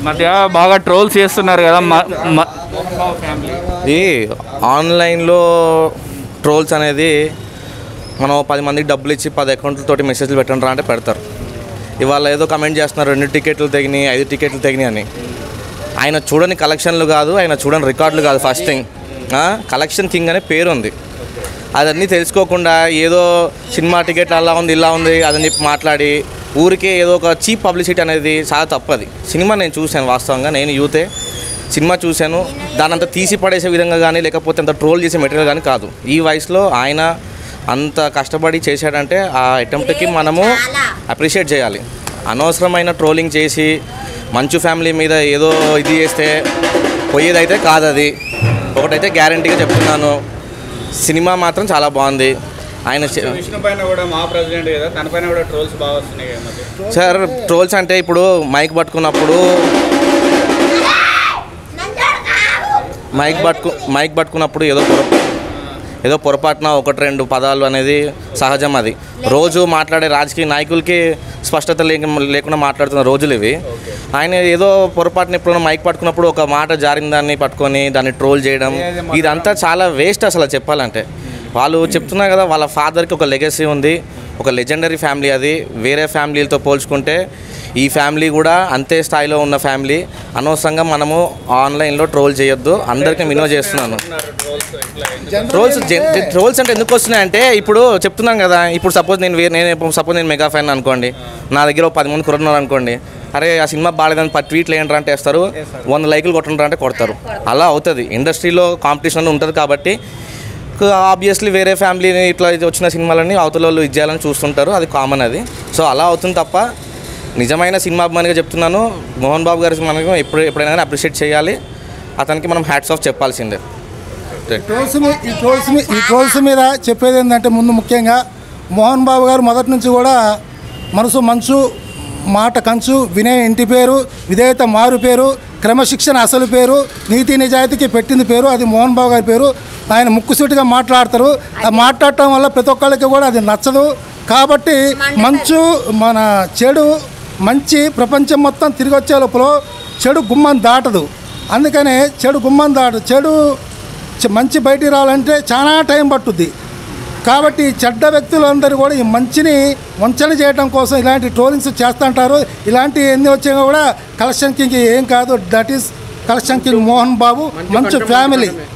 ఈ మధ్య బాగా ట్రోల్స్ చేస్తున్నారు కదా మ- మ- ఇది ఆన్లైన్లో ట్రోల్స్ అనేది మనం పది మందికి డబ్బులు ఇచ్చి పది అకౌంట్లతోటి మెసేజ్లు పెట్టండి రా అంటే పెడతారు ఇవాళ ఏదో కమెంట్ చేస్తున్నారు రెండు టికెట్లు తెగినాయి ఐదు టికెట్లు తెగినాయి అని ఆయన చూడని కలెక్షన్లు కాదు ఆయన చూడని రికార్డులు కాదు ఫస్ట్ థింగ్ కలెక్షన్ కింగ్ అనే పేరు ఉంది అదన్నీ తెలుసుకోకుండా ఏదో సినిమా టికెట్లు అలా ఉంది ఇలా ఉంది అదని చెప్పి మాట్లాడి ఊరికే ఏదో ఒక చీప్ పబ్లిసిటీ అనేది చాలా తప్పది సినిమా నేను చూశాను వాస్తవంగా నేను యూతే సినిమా చూశాను దాని అంతా తీసి పడేసే విధంగా కానీ లేకపోతే అంత ట్రోల్ చేసే మెటీరియల్ కానీ కాదు ఈ వయసులో ఆయన అంత కష్టపడి చేశాడంటే ఆ అటెంప్ట్కి మనము అప్రిషియేట్ చేయాలి అనవసరమైన ట్రోలింగ్ చేసి మంచు ఫ్యామిలీ మీద ఏదో ఇది చేస్తే పోయేదైతే కాదు అది ఒకటైతే గ్యారంటీగా చెప్తున్నాను సినిమా మాత్రం చాలా బాగుంది ఆయన చే- విష్ణు పైన కూడా మా ప్రెసిడెంట్ కదా తన పైన కూడా ట్రోల్స్ బాగా వస్తున్నాయి కదా ఈ మధ్య. సార్ ట్రోల్స్ అంటే ఇప్పుడు మైక్ పట్టుకున్నప్పుడు మైక్ పట్టుకు మైక్ పట్టుకున్నప్పుడు ఏదో పొరపా ఏదో పొరపాటున ఒకటి రెండు పదాలు అనేది సహజం అది రోజు మాట్లాడే రాజకీయ నాయకులకి స్పష్టత లేక లేకుండా మాట్లాడుతున్న రోజులు ఇవి ఆయన ఏదో పొరపాటున ఎప్పుడైనా మైక్ పట్టుకున్నప్పుడు ఒక మాట జారిన దాన్ని పట్టుకొని దాన్ని ట్రోల్ చేయడం ఇదంతా చాలా వేస్ట్ అసలు చెప్పాలంటే వాళ్ళు చెప్తున్నారు కదా వాళ్ళ ఫాదర్కి ఒక లెగసీ ఉంది ఒక లెజెండరీ ఫ్యామిలీ అది వేరే ఫ్యామిలీలతో పోల్చుకుంటే ఈ ఫ్యామిలీ కూడా అంతే స్థాయిలో ఉన్న ఫ్యామిలీ అనవసరంగా మనము ఆన్లైన్లో ట్రోల్ చేయొద్దు అందరికీ మినో చేస్తున్నాను ట్రోల్స్ ట్రోల్స్ అంటే ఎందుకు వస్తున్నాయి అంటే ఇప్పుడు చెప్తున్నాను కదా ఇప్పుడు సపోజ్ నేను వేరే నేను సపోజ్ నేను మెగా ఫ్యాన్ అనుకోండి నా దగ్గర ఒక పది మంది కుర్రన్నారు అనుకోండి అరే ఆ సినిమా బాగాలేదని పది ట్వీట్లు ఏంటంటే అంటే వేస్తారు వంద లైకులు కొట్టండి అంటే కొడతారు అలా అవుతుంది ఇండస్ట్రీలో కాంపిటీషన్ ఉంటుంది కాబట్టి ఆబ్వియస్లీ వేరే ఫ్యామిలీని ఇట్లా ఇది వచ్చిన సినిమాలన్నీ అవతల వాళ్ళు ఇది చేయాలని చూస్తుంటారు అది కామన్ అది సో అలా అవుతుంది తప్ప నిజమైన సినిమా అభిమానిగా చెప్తున్నాను మోహన్ బాబు గారి మనకు ఎప్పుడు ఎప్పుడైనా కానీ అప్రిషియేట్ చేయాలి అతనికి మనం హ్యాట్స్ ఆఫ్ చెప్పాల్సిందే ట్రోల్స్ మీ- ఈ ట్రోల్స్ మీ- ఈ ట్రోల్స్ మీద చెప్పేది ఏంటంటే ముందు ముఖ్యంగా మోహన్ బాబు గారు మొదటి నుంచి కూడా మనసు మంచు మాట కంచు వినయ ఇంటి పేరు విధేయత మారు పేరు క్రమశిక్షణ అసలు పేరు నీతి నిజాయితీకి పెట్టింది పేరు అది మోహన్ బాబు గారి పేరు ఆయన ముక్కుసూటిగా మాట్లాడతారు ఆ మాట్లాడటం వల్ల ప్రతి ఒక్కళ్ళకి కూడా అది నచ్చదు కాబట్టి మంచు మన చెడు మంచి ప్రపంచం మొత్తం తిరిగి వచ్చే లోపల చెడు గుమ్మం దాటదు అందుకనే చెడు గుమ్మం దాటదు చెడు చ- మంచి బయటికి రావాలంటే చాలా టైం పట్టుద్ది కాబట్టి ఈ చెడ్డ వ్యక్తులందరూ కూడా ఈ మంచిని వంచన చేయడం కోసం ఇలాంటి ట్రోలింగ్స్ చేస్తుంటారు ఇలాంటి ఎన్ని వచ్చినా కూడా కలెక్షన్ కింగ్ ఏం కాదు that is collection king Mohan Babu Manchu family